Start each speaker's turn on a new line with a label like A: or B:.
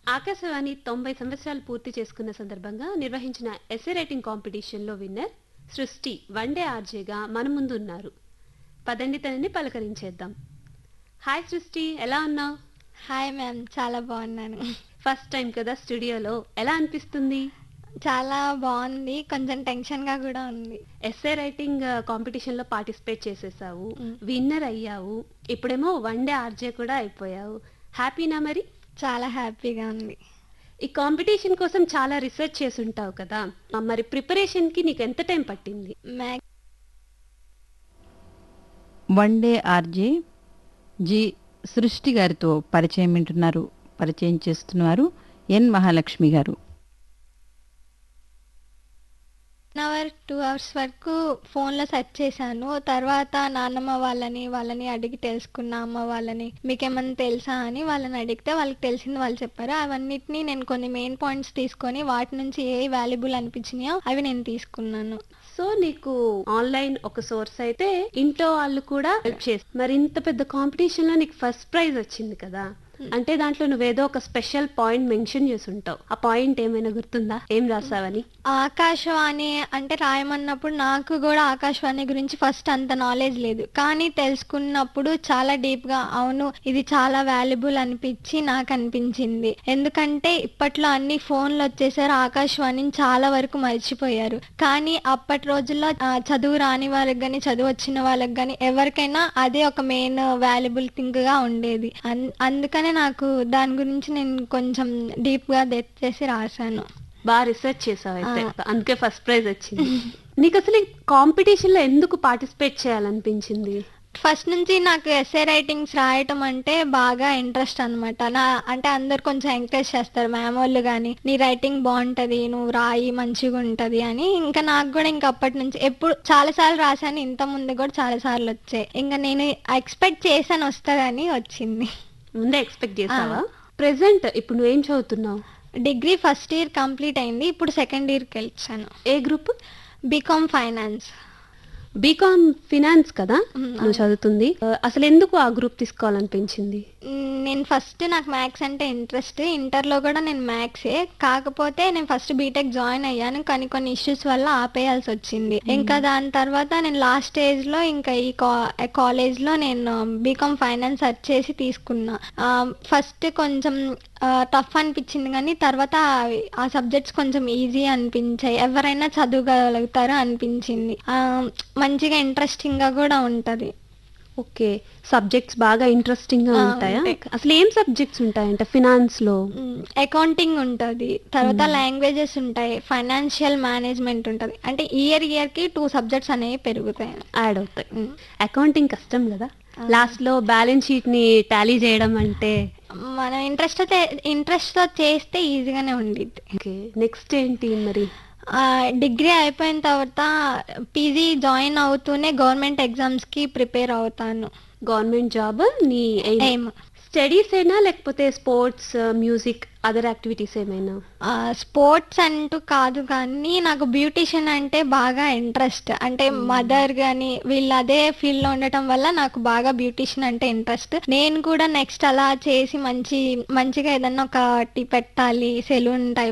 A: ఆకాశవాణి తొంభై సంవత్సరాలు పూర్తి చేసుకున్న సందర్భంగా నిర్వహించిన ఎస్ఏ రైటింగ్ కాంపిటీషన్లో విన్నర్ సృష్టి వన్డే ఆర్జేగా మన ముందు ఉన్నారు పదండి తనని పలకరించేద్దాం హాయ్ సృష్టి ఎలా ఉన్నావు
B: హాయ్ మ్యామ్ చాలా బాగున్నాను
A: ఫస్ట్ టైం కదా స్టూడియోలో ఎలా అనిపిస్తుంది
B: చాలా బాగుంది కొంచెం టెన్షన్గా కూడా ఉంది
A: ఎస్ఏ రైటింగ్ కాంపిటీషన్ లో పార్టిసిపేట్ చేసేసావు
B: మ్.
A: విన్నర్ అయ్యావు ఇప్పుడేమో వన్ డే ఆర్జే కూడా అయిపోయావు హ్యాపీనా మరి
B: చాలా హ్యాపీగా ఉంది
A: ఈ కాంపిటీషన్ కోసం చాలా రీసెర్చ్ చేసి ఉంటావు కదా ఆ, మరి ప్రిపరేషన్ కి నీకు ఎంత టైం పట్టింది
B: మ్యాక్
C: వన్ డే ఆర్జే జి సృష్టి గారితో పరిచయం వింటున్నారు పరిచయం చేస్తున్నారు ఎన్ మహాలక్ష్మి గారు
B: వన్ అవర్ టూ అవర్స్ వరకు ఫోన్లో సెర్చ్ చేశాను తర్వాత నాన్నమ్మ వాళ్ళని వాళ్ళని అడిగి తెలుసుకున్న అమ్మ వాళ్ళని మీకేమన్నా తెలుసా అని వాళ్ళని అడిగితే వాళ్ళకి తెలిసింది వాళ్ళు చెప్పారు అవన్నిటిని నేను కొన్ని మెయిన్ పాయింట్స్ తీసుకొని వాటి నుంచి ఏ వాల్యుబుల్ అనిపించినాయో అవి నేను తీసుకున్నాను
A: సో నీకు ఆన్లైన్ ఒక సోర్స్ అయితే ఇంట్లో వాళ్ళు కూడా హెల్ప్ చేసి మరి ఇంత పెద్ద కాంపిటీషన్ లో నీకు ఫస్ట్ ప్రైజ్ వచ్చింది కదా అంటే దాంట్లో నువ్వేదో ఒక స్పెషల్ పాయింట్ మెన్షన్ చేసి ఉంటావు ఆ పాయింట్ ఏమైనా గుర్తుందా ఏం రాసావని
B: ఆకాశవాణి అంటే రాయమన్నప్పుడు నాకు కూడా ఆకాశవాణి గురించి ఫస్ట్ అంత నాలెడ్జ్ లేదు కానీ తెలుసుకున్నప్పుడు చాలా డీప్ గా అవును ఇది చాలా వాల్యుబుల్ అనిపించి నాకు అనిపించింది ఎందుకంటే ఇప్పట్లో అన్ని ఫోన్లు వచ్చేసారు ఆకాశవాణిని చాలా వరకు మర్చిపోయారు కానీ అప్పటి రోజుల్లో ఆ, చదువు రాని వాళ్ళకి కానీ చదువు వచ్చిన వాళ్ళకి కానీ ఎవరికైనా అదే ఒక మెయిన్ వాల్యుబుల్ థింగ్ గా ఉండేది అన్- అందుకనే నాకు దాని గురించి నేను కొంచెం డీప్ గా డెత్ చేసి రాశాను
A: బాగా రీసెర్చ్ చేసావు అయితే అందుకే ఫస్ట్ ప్రైజ్ వచ్చింది నీకు అసలు ఈ కాంపిటీషన్ లో ఎందుకు పార్టిసిపేట్ చేయాలనిపించింది
B: ఫస్ట్ నుంచి నాకు ఎస్ఏ రైటింగ్స్ రాయటం అంటే బాగా ఇంట్రెస్ట్ అన్నమాట నా అంటే అందరు కొంచెం ఎంకరేజ్ చేస్తారు మ్యామ్ వాళ్ళు కానీ నీ రైటింగ్ బాగుంటది నువ్వు రాయి మంచిగా ఉంటది అని ఇంకా నాకు కూడా ఇంకా అప్పటి నుంచి ఎప్పుడు చాలా సార్లు రాశాను ఇంత ముందు కూడా చాలా సార్లు వచ్చాయి ఇంకా నేను ఎక్స్పెక్ట్ చేశాను వస్తుందని వచ్చింది
A: ముందే ఎక్స్పెక్ట్ చేసావా ప్రెసెంట్ ఇప్పుడు నువ్వేం చదువుతున్నావు
B: డిగ్రీ ఫస్ట్ ఇయర్ కంప్లీట్ అయింది ఇప్పుడు సెకండ్ ఇయర్కి వెళ్ళాను
A: ఏ group
B: BCom finance
A: BCom finance కదా
B: మ్,
A: నువ్వు చదువుతుంది ఆ, అసలు ఎందుకు ఆ గ్రూప్ తీసుకోవాలనిపించింది
B: మ్, నేను ఫస్ట్ నాకు మ్యాథ్స్ అంటే ఇంట్రెస్ట్ ఇంటర్లో కూడా నేను మ్యాథ్సే కాకపోతే నేను ఫస్ట్ బీటెక్ జాయిన్ అయ్యాను కానీ కొన్ని ఇష్యూస్ వల్ల ఆపేయాల్సి వచ్చింది ఇంకా దాని తర్వాత నేను లాస్ట్ స్టేజ్లో ఇంకా ఈ కాలేజ్లో నేను బీకామ్ ఫైనాన్స్ సెర్చ్ చేసి తీసుకున్నా ఫస్ట్ కొంచెం టఫ్ అనిపించింది కానీ తర్వాత అవి- ఆ సబ్జెక్ట్స్ కొంచెం ఈజీ అనిపించాయి ఎవరైనా చదవగలుగుతారు అనిపించింది ఆ, మంచిగా ఇంట్రెస్టింగ్ గా కూడా ఉంటది
A: ఓకే సబ్జెక్ట్స్ బాగా ఇంట్రెస్టింగ్ గా
B: ఆ,
A: ఉంటాయా
B: ఉంటాయి.
A: అసలు ఏం సబ్జెక్ట్స్ ఉంటాయంట ఫినాన్స్ లో
B: అకౌంటింగ్ ఉంటుంది తర్వాత లాంగ్వేజెస్ ఉంటాయి ఫైనాన్షియల్ మేనేజ్మెంట్ ఉంటుంది అంటే ఇయర్ ఇయర్ కి టూ సబ్జెక్ట్స్ అనేవి పెరుగుతాయి
A: యాడ్ అవుతాయి
B: మ్.
A: అకౌంటింగ్ కష్టం కదా లాస్ట్ లో బ్యాలెన్స్ షీట్ ని టాలీ చేయడం అంటే
B: మనం ఇంట్రెస్ట్ ఇంట్రెస్ట్ తో చేస్తే ఈజీగానే ఉండిద్ది
A: ఓకే నెక్స్ట్ ఏంటి మరి
B: డిగ్రీ అయిపోయిన తర్వాత పీజీ జాయిన్ అవుతూనే గవర్నమెంట్ ఎగ్జామ్స్ కి ప్రిపేర్ అవుతాను
A: గవర్నమెంట్ జాబ్ నీ
B: ఎయిమ్
A: స్టడీస్ అయినా లేకపోతే స్పోర్ట్స్ మ్యూజిక్ అదర్ యాక్టివిటీస్ ఏమైనా
B: స్పోర్ట్స్ అంటూ కాదు కానీ నాకు బ్యూటిషియన్ అంటే బాగా ఇంట్రెస్ట్ అంటే మదర్ కానీ వీళ్ళు అదే ఫీల్డ్ లో ఉండటం వల్ల నాకు బాగా బ్యూటిషియన్ అంటే ఇంట్రెస్ట్ నేను కూడా నెక్స్ట్ అలా చేసి మంచి మంచిగా ఏదన్నా ఒకటి పెట్టాలి సెలూన్ టైప్